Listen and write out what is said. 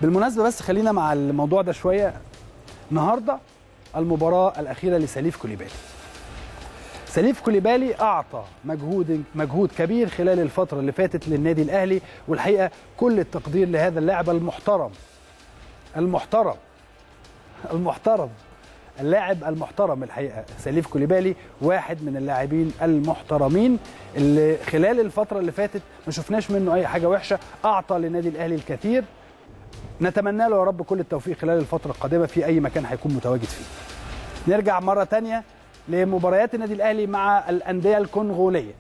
بالمناسبه بس خلينا مع الموضوع ده شويه النهارده المباراه الاخيره لسليف كوليبالي سليف كوليبالي اعطى مجهود مجهود كبير خلال الفتره اللي فاتت للنادي الاهلي والحقيقه كل التقدير لهذا اللاعب المحترم المحترم المحترم اللاعب المحترم الحقيقه سليف كوليبالي واحد من اللاعبين المحترمين اللي خلال الفتره اللي فاتت ما شفناش منه اي حاجه وحشه اعطى للنادي الاهلي الكثير نتمنى له يا رب كل التوفيق خلال الفتره القادمه في اي مكان هيكون متواجد فيه نرجع مره تانية لمباريات النادي الاهلي مع الانديه الكونغوليه